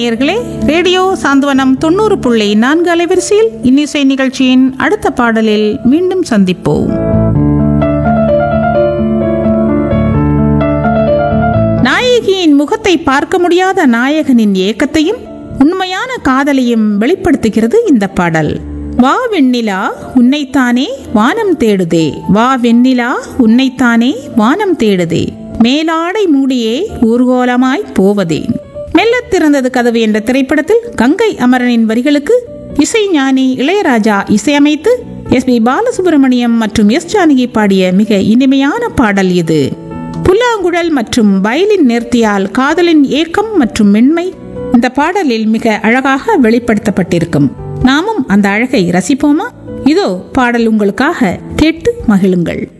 நேயர்களே ரேடியோ சாந்தவனம் தொண்ணூறு புள்ளி நான்கு அலைவரிசையில் இன்னிசை நிகழ்ச்சியின் அடுத்த பாடலில் மீண்டும் சந்திப்போம் நாயகியின் முகத்தை பார்க்க முடியாத நாயகனின் ஏக்கத்தையும் உண்மையான காதலையும் வெளிப்படுத்துகிறது இந்த பாடல் வா வெண்ணிலா உன்னைத்தானே வானம் தேடுதே வா வெண்ணிலா உன்னைத்தானே வானம் தேடுதே மேலாடை மூடியே ஊர்கோலமாய் போவதேன் மெல்லத் திறந்தது கதவு என்ற திரைப்படத்தில் கங்கை அமரனின் வரிகளுக்கு இசைஞானி இளையராஜா இசையமைத்து எஸ் பி பாலசுப்ரமணியம் மற்றும் எஸ் ஜானகி பாடிய மிக இனிமையான பாடல் இது புல்லாங்குழல் மற்றும் வயலின் நேர்த்தியால் காதலின் ஏக்கம் மற்றும் மென்மை இந்த பாடலில் மிக அழகாக வெளிப்படுத்தப்பட்டிருக்கும் நாமும் அந்த அழகை ரசிப்போமா இதோ பாடல் உங்களுக்காக கேட்டு மகிழுங்கள்